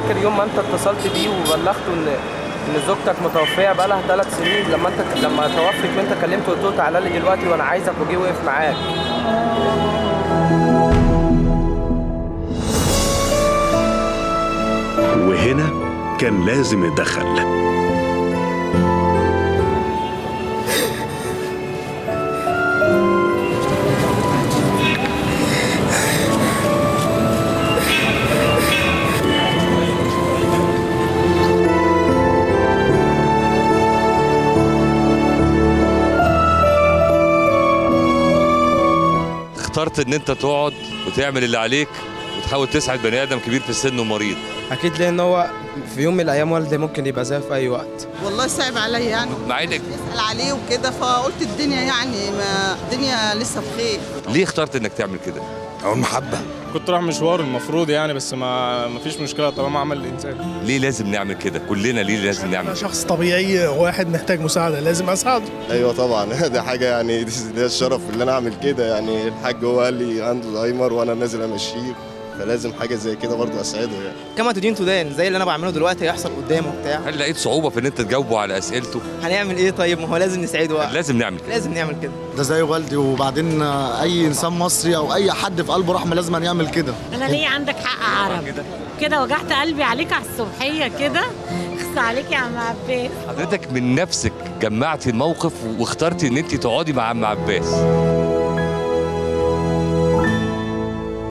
فاكر يوم ما انت اتصلت بيه وبلغته ان ان زوجتك متوفيه بقالها ثلاث سنين لما انت لما توفت وانت كلمته قلت له تعالى لي دلوقتي وانا عايزك وجي وقف معاك وهنا كان لازم يتدخل اخترت ان انت تقعد وتعمل اللي عليك وتحاول تسعد بني ادم كبير في السن ومريض اكيد لان هو في يوم من الايام والدي ممكن يبقى زيه في اي وقت والله صعب عليا يعني مع انك اسال عليه وكده فقلت الدنيا يعني ما الدنيا لسه بخير ليه اخترت انك تعمل كده او المحبه كنت رايح مشوار المفروض يعني بس ما ما فيش مشكله طالما عمل الانسان ليه لازم نعمل كده كلنا ليه لازم نعمل انا كده شخص طبيعي واحد محتاج مساعده لازم اساعده ايوه طبعا ده حاجه يعني ده الشرف اللي انا اعمل كده يعني الحاج هو قال لي عنده زهايمر وانا نازل امشيه فلازم حاجه زي كده برضه اسعده يعني كما تدين تدان زي اللي انا بعمله دلوقتي هيحصل قدامه بتاع هل لقيت صعوبه في ان انت تجاوبه على اسئلته هنعمل ايه طيب ما هو لازم نساعده بقى. لازم نعمل كده لازم نعمل كده ده زي والدي وبعدين اي انسان مصري او اي حد في قلبه رحمه لازم يعمل كده انا ليه عندك حق عرب كده وجعت قلبي عليك على الصبحيه كده خص عليك يا عم عباس حضرتك من نفسك جمعتي الموقف واخترتي ان انت تقعدي مع عم عباس